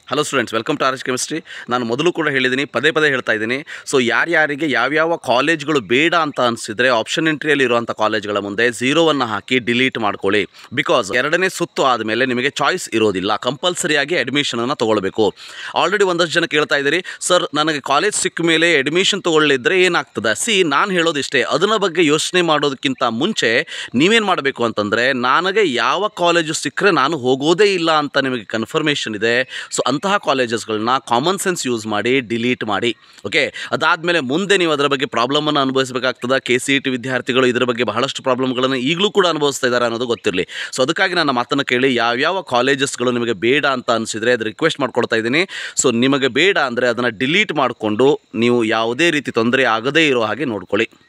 hello students welcome to R H chemistry ನಾನು ಮೊದಲು ಕೂಡ ಹೇಳಿದ್ದೀನಿ ಪದೇ ಪದೇ ಹೇಳ್ತಾ ಇದ್ದೀನಿ ಸೊ ಯಾರ್ಯಾರಿಗೆ ಯಾವ್ಯಾವ ಕಾಲೇಜ್ಗಳು ಬೇಡ ಅಂತ ಅನಿಸಿದರೆ ಆಪ್ಷನ್ ಎಂಟ್ರಿಯಲ್ಲಿ ಇರುವಂಥ ಕಾಲೇಜ್ಗಳ ಮುಂದೆ ಝೀರೋವನ್ನು ಹಾಕಿ ಡಿಲೀಟ್ ಮಾಡ್ಕೊಳ್ಳಿ ಬಿಕಾಸ್ ಎರಡನೇ ಸುತ್ತು ಆದಮೇಲೆ ನಿಮಗೆ ಚಾಯ್ಸ್ ಇರೋದಿಲ್ಲ ಕಂಪಲ್ಸರಿಯಾಗಿ ಅಡ್ಮಿಷನನ್ನು ತೊಗೊಳ್ಬೇಕು ಆಲ್ರೆಡಿ ಒಂದಷ್ಟು ಜನ ಕೇಳ್ತಾ ಇದ್ದೀರಿ ಸರ್ ನನಗೆ ಕಾಲೇಜ್ ಸಿಕ್ಕ ಮೇಲೆ ಅಡ್ಮಿಷನ್ ತೊಗೊಳ್ಳಿದ್ರೆ ಏನಾಗ್ತದೆ ಸಿ ನಾನು ಹೇಳೋದಿಷ್ಟೇ ಅದನ್ನ ಬಗ್ಗೆ ಯೋಚನೆ ಮಾಡೋದಕ್ಕಿಂತ ಮುಂಚೆ ನೀವೇನು ಮಾಡಬೇಕು ಅಂತಂದರೆ ನನಗೆ ಯಾವ ಕಾಲೇಜು ಸಿಕ್ಕರೆ ನಾನು ಹೋಗೋದೇ ಇಲ್ಲ ಅಂತ ನಿಮಗೆ ಕನ್ಫರ್ಮೇಷನ್ ಇದೆ ಸೊ ಅಂತಹ ಕಾಲೇಜಸ್ಗಳನ್ನ ಕಾಮನ್ ಸೆನ್ಸ್ ಯೂಸ್ ಮಾಡಿ ಡಿಲೀಟ್ ಮಾಡಿ ಓಕೆ ಅದಾದಮೇಲೆ ಮುಂದೆ ನೀವು ಅದರ ಬಗ್ಗೆ ಪ್ರಾಬ್ಲಮನ್ನು ಅನುಭವಿಸಬೇಕಾಗ್ತದೆ ಕೆ ಸಿ ಇ ಟಿ ವಿದ್ಯಾರ್ಥಿಗಳು ಇದರ ಬಗ್ಗೆ ಬಹಳಷ್ಟು ಪ್ರಾಬ್ಲಮ್ಗಳನ್ನು ಈಗಲೂ ಕೂಡ ಅನುಭವಿಸ್ತಾ ಇದ್ದಾರೆ ಅನ್ನೋದು ಗೊತ್ತಿರಲಿ ಸೊ ಅದಕ್ಕಾಗಿ ನನ್ನ ಮಾತನ್ನು ಕೇಳಿ ಯಾವ್ಯಾವ ಕಾಲೇಜಸ್ಗಳು ನಿಮಗೆ ಬೇಡ ಅಂತ ಅನಿಸಿದರೆ ಅದು ರಿಕ್ವೆಸ್ಟ್ ಮಾಡ್ಕೊಡ್ತಾ ಇದ್ದೀನಿ ಸೊ ನಿಮಗೆ ಬೇಡ ಅಂದರೆ ಅದನ್ನು ಡಿಲೀಟ್ ಮಾಡಿಕೊಂಡು ನೀವು ಯಾವುದೇ ರೀತಿ ತೊಂದರೆ ಆಗದೇ ಇರೋ ಹಾಗೆ ನೋಡ್ಕೊಳ್ಳಿ